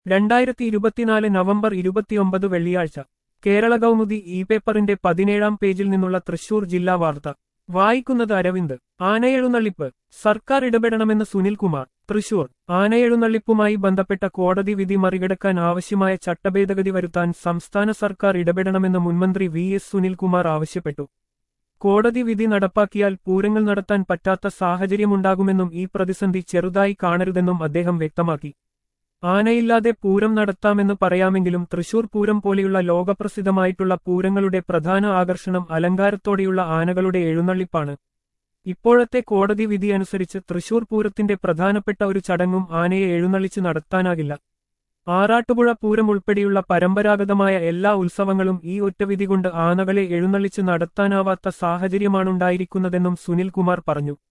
രണ്ടായിരത്തി ഇരുപത്തിനാല് നവംബർ ഇരുപത്തിയൊമ്പത് വെള്ളിയാഴ്ച കേരള കൗമുദി ഇ പേപ്പറിന്റെ പതിനേഴാം പേജിൽ നിന്നുള്ള തൃശൂർ ജില്ലാ വാർത്ത വായിക്കുന്നത് അരവിന്ദ് ആനയെഴുന്നള്ളിപ്പ് സർക്കാർ ഇടപെടണമെന്ന് സുനിൽകുമാർ തൃശൂർ ആനയെഴുന്നള്ളിപ്പുമായി ബന്ധപ്പെട്ട കോടതി വിധി മറികടക്കാൻ ആവശ്യമായ ചട്ടഭേദഗതി വരുത്താൻ സംസ്ഥാന സർക്കാർ ഇടപെടണമെന്ന് മുൻമന്ത്രി വി എസ് സുനിൽകുമാർ ആവശ്യപ്പെട്ടു കോടതി വിധി നടപ്പാക്കിയാൽ പൂരങ്ങൾ നടത്താൻ പറ്റാത്ത സാഹചര്യമുണ്ടാകുമെന്നും ഈ പ്രതിസന്ധി ചെറുതായി കാണരുതെന്നും അദ്ദേഹം വ്യക്തമാക്കി ആനയില്ലാതെ പൂരം നടത്താമെന്ന് പറയാമെങ്കിലും തൃശൂർ പൂരം പോലെയുള്ള ലോകപ്രസിദ്ധമായിട്ടുള്ള പൂരങ്ങളുടെ പ്രധാന ആകർഷണം അലങ്കാരത്തോടെയുള്ള ആനകളുടെ എഴുന്നള്ളിപ്പാണ് ഇപ്പോഴത്തെ കോടതി വിധി അനുസരിച്ച് തൃശൂർ പൂരത്തിന്റെ പ്രധാനപ്പെട്ട ഒരു ചടങ്ങും ആനയെ എഴുന്നള്ളിച്ച് നടത്താനാകില്ല ആറാട്ടുപുഴ പൂരം ഉൾപ്പെടെയുള്ള പരമ്പരാഗതമായ എല്ലാ ഉത്സവങ്ങളും ഈ ഒറ്റവിധി കൊണ്ട് ആനകളെ എഴുന്നള്ളിച്ച് നടത്താനാവാത്ത സാഹചര്യമാണുണ്ടായിരിക്കുന്നതെന്നും സുനിൽകുമാർ പറഞ്ഞു